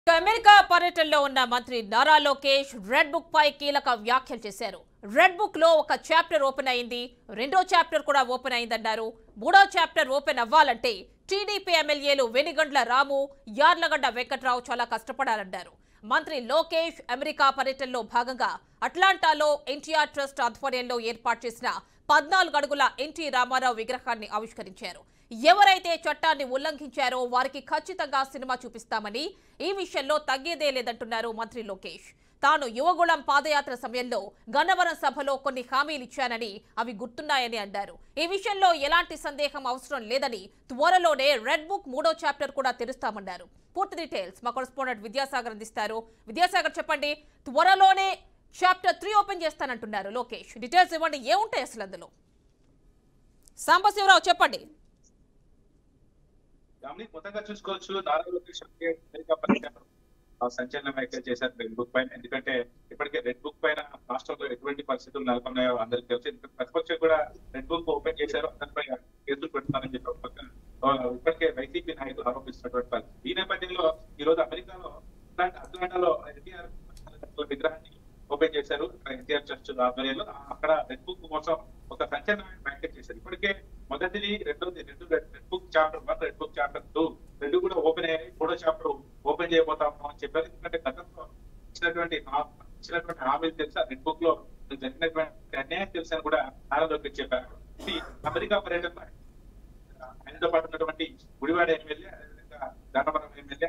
ఇక అమెరికా పర్యటనలో ఉన్న మంత్రి నారా లోకేష్ రెడ్ బుక్ పై కీలక వ్యాఖ్యలు చేశారు రెడ్ బుక్ లో ఒక చాప్టర్ ఓపెన్ అయింది రెండో చాప్టర్ కూడా ఓపెన్ అయిందన్నారు మూడో చాప్టర్ ఓపెన్ అవ్వాలంటే టీడీపీ ఎమ్మెల్యేలు వెనిగండ్ల రాము యార్లగడ్డ వెంకట్రావు చాలా కష్టపడాలన్నారు మంత్రి లోకేష్ అమెరికా పర్యటనలో భాగంగా అట్లాంటాలో ఎన్టీఆర్ ట్రస్ట్ ఆధ్వర్యంలో ఏర్పాటు చేసిన పద్నాలుగు అడుగుల ఎన్టీ రామారావు విగ్రహాన్ని ఆవిష్కరించారు ఎవరైతే చట్టాన్ని ఉల్లంఘించారో వారికి ఖచ్చితంగా సినిమా చూపిస్తామని ఈ విషయంలో తగ్గేదే లేదంటున్నారు మంత్రి లోకేష్ తాను యువగుళం పాదయాత్ర సమయంలో గన్నవరం సభలో కొన్ని హామీలు ఇచ్చానని అవి గుర్తున్నాయని అన్నారు ఈ విషయంలో ఎలాంటి సందేహం అవసరం లేదని త్వరలోనే రెడ్ బుక్ మూడో చాప్టర్ కూడా తెరుస్తామన్నారు పూర్తి డీటెయిల్స్ మా కొరస్పాండెంట్ విద్యాసాగర్ అందిస్తారు విద్యాసాగర్ చెప్పండి త్వరలోనే చాప్టర్ త్రీ ఓపెన్ చేస్తానంటున్నారు లోకేష్ డీటెయిల్స్ ఇవ్వండి ఏముంటాయి అసలు అందులో సాంబశివరావు చెప్పండి ఫ్యామిలీ మొత్తంగా చూసుకోవచ్చు నారా లోకేష్ అంటే అమెరికా పర్యటన ఆ సంచలన వ్యాఖ్యలు చేశారు రెడ్ బుక్ పైన ఎందుకంటే ఇప్పటికే రెడ్ బుక్ పైన రాష్ట్రంలో ఎటువంటి పరిస్థితులు నెలకొన్నాయో అందరికీ తెలుసు ఎందుకంటే ప్రతిపక్షం కూడా రెడ్ బుక్ ఓపెన్ చేశారు అందరిపై కేసులు పెడుతున్నారని చెప్పి ఒక పక్కన ఆ, ఇప్పటికే వైసీపీ నాయకులు ఆరోపిస్తున్నటువంటి పరిస్థితి ఈ నేపథ్యంలో ఈ రోజు అమెరికాలో అట్లాంటి అట్లాంటాలో ఎన్టీఆర్ విగ్రహాన్ని ఓపెన్ చేశారు ఎన్టీఆర్ చర్చ్ ఆధ్వర్యంలో అక్కడ రెడ్ బుక్ కోసం ఒక సంచలనమైన వ్యాఖ్యలు చేశారు ఇప్పటికే మొదటిది రెండోది రెండు red book chapter one red book chapter two రెండు కూడా ఓపెన్ అయ్యాయి మూడో చాప్టర్ ఓపెన్ చేయబోతాము అని చెప్పారు ఎందుకంటే గతంలో ఇచ్చినటువంటి హా- ఇచ్చినటువంటి హామీలు తెలుసా రెడ్ బుక్ లో జరిగినటువంటి అన్యాయం తెలుసు అని కూడా నారాలోకి చెప్పారు ఇది అమెరికా పర్యటన ఆయనతో పాటు ఉన్నటువంటి గుడివాడ ఎమ్మెల్యే అదేవిధంగా గన్నవరం ఎమ్మెల్యే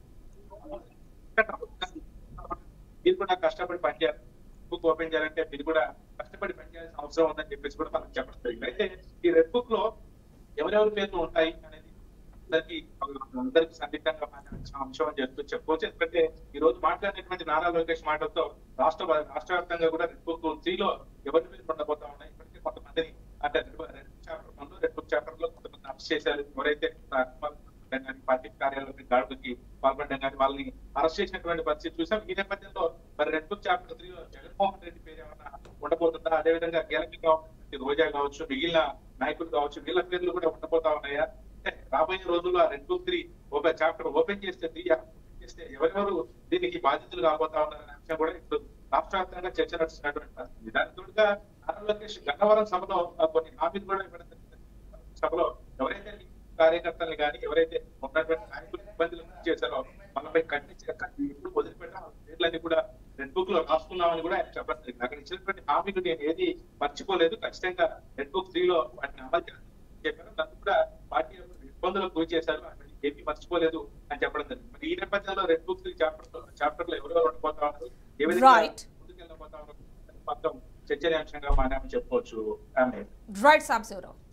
మీరు కూడా కష్టపడి పనిచేయాలి బుక్ ఓపెన్ చేయాలంటే మీరు కూడా కష్టపడి పనిచేయాల్సిన అవసరం ఉందని చెప్పేసి కూడా మనకు చెప్పడం జరిగింది అయితే ఈ రెడ్ బుక్ లో ఎవరెవరి పేర్లు ఉంటాయి అనేది అందరికి అందరికి సందిగ్ధంగా మాట్లాడాల్సిన అంశం అని చెప్తూ చెప్పుకోవచ్చు ఎందుకంటే ఈ రోజు మాట్లాడినటువంటి నారా లోకేష్ మాటలతో రాష్ట్ర రాష్ట్ర వ్యాప్తంగా కూడా రెడ్ బుక్ త్రీలో ఎవరి పేర్లు ఉండబోతా ఉన్నాయి ఇప్పటికే కొంతమందిని అంటే red chapter one red book chapter లో కొంతమంది అరెస్ట్ చేశారు ఎవరైతే కానీ పార్టీ కార్యాలయం దాడులకి పాల్పడడం కానీ వాళ్ళని అరెస్ట్ చేసినటువంటి పరిస్థితి చూసాం ఈ నేపథ్యంలో మరి red book chapter three Jaganmohan Reddy పేరు ఏమైనా ఉండబోతుందా అదేవిధంగా కీలకంగా ఉన్నటువంటి రోజా కావచ్చు మిగిలిన నాయకులు కావచ్చు వీళ్ళ పేర్లు కూడా ఉండబోతా ఉన్నాయా అంటే రాబోయే రోజుల్లో ఆ రెడ్ బుక్ త్రీ ఒక చాప్టర్ ఓపెన్ చేస్తే త్రీ చేస్తే ఎవరెవరు దీనికి బాధితులు కాబోతా ఉన్నారనే అంశం కూడా ఇప్పుడు రాష్ట్ర వ్యాప్తంగా చర్చ నడుస్తున్నటువంటి పరిస్థితి దాని తోడుగా నారా లోకేష్ గన్నవరం సభలో ఆ, కొన్ని హామీలు కూడా ఇవ్వడం జరిగింది. సభలో ఎవరైతే కార్యకర్తలు కానీ ఎవరైతే ఉన్నటువంటి నాయకులు ఇబ్బందులు గురి చేశారో వాళ్ళపై ఖండించి ఇప్పుడు వదిలిపెట్టాం పేర్లన్నీ కూడా రెడ్ బుక్ లో రాసుకున్నామని కూడా ఆయన చెప్పడం జరిగింది అక్కడ ఇచ్చినటువంటి హామీలు నేను ఏది మర్చిపోలేదు ఖచ్చితంగా రెడ్ బుక్ త్రీ లో వాటిని అమలు చేస్తానని చెప్పారు నన్ను కూడా పార్టీ ఇబ్బందులకు గురి చేశారు అక్కడ ఏమీ మర్చిపోలేదు అని చెప్పడం జరిగింది మరి ఈ నేపథ్యంలో red book three chapter chapter లో ఎవరెవరు ఉండిపోతా ఉన్నారు ఏ విధంగా Right. ముందుకు వెళ్ళబోతా ఉన్నారు మొత్తం చర్చనీయాంశంగా మారామని చెప్పుకోవచ్చు ఆమె రైట్ సాంబశివరావు